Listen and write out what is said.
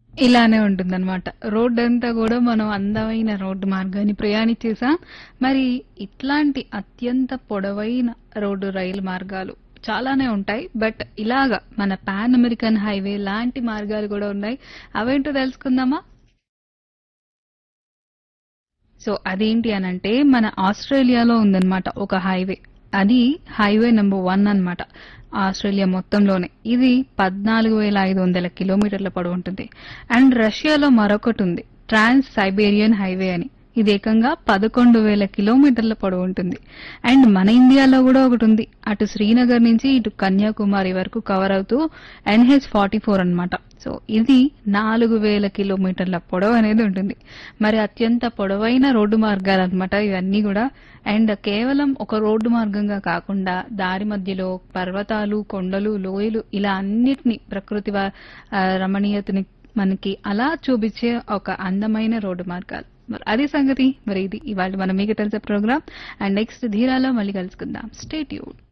ఇలానే ఉంటుందన్నమాట. రోడ్డంతా గూడా మనం అందమైన రోడ్డు మార్గాన్ని ప్రయాణించేసాం. మరి ఇట్లాంటి అత్యంత పొడవైన రోడ్డు రైలు మార్గాలు చాలానే ఉంటాయి. బట్ ఇలాగ మన పాన్ అమెరికన్ హైవే లాంటి మార్గాలు గూడా ఉన్నాయి. అవేంటో తెలుసుకుందామా? సో అదేంటి అనంటే మన ఆస్ట్రేలియాలో ఉందన్నమాట ఒక హైవే. అది హైవే నంబర్ 1 అన్నమాట. ఆస్ట్రేలియా మొత్తంలోనే. ఇది 14,500 కిలోమీటర్ల పొడవుంటుంది. అండ్ రష్యాలో మరొకటుంది. ట్రాన్స్ సైబేరియన్ హైవే అని. ఇది ఏకంగా 11,000 కిలోమీటర్ల పొడవుంటుంది. అండ్ మన ఇండియాలో గూడా ఒకటుంది. అటు శ్రీనగర్ నుంచి ఇటు కన్యాకుమారి వరకు కవర్ అవుతూ ఎన్హెచ్ 44 అన్నమాట. సో ఇది 4,000 కిలోమీటర్ల పొడవు అనేది ఉంటుంది. మరి అత్యంత పొడవైన రోడ్డు మార్గాలన్నమాట ఇవన్నీ గూడా. అండ్ కేవలం ఒక రోడ్డు మార్గంగా కాకుండా దారి మధ్యలో పర్వతాలు, కొండలు, లోయలు ఇలా అన్నిటిని ప్రకృతి వ ఆహ్, రమణీయతని మనకి అలా చూపించే ఒక అందమైన రోడ్డు మార్గాలు. మరి అది సంగతి. మరి ఇది ఇవాళ మన మీకు తెలుసా ప్రోగ్రామ్. అండ్ నెక్స్ట్ ధీరాలో మళ్ళీ కలుసుకుందాం. Stay tuned.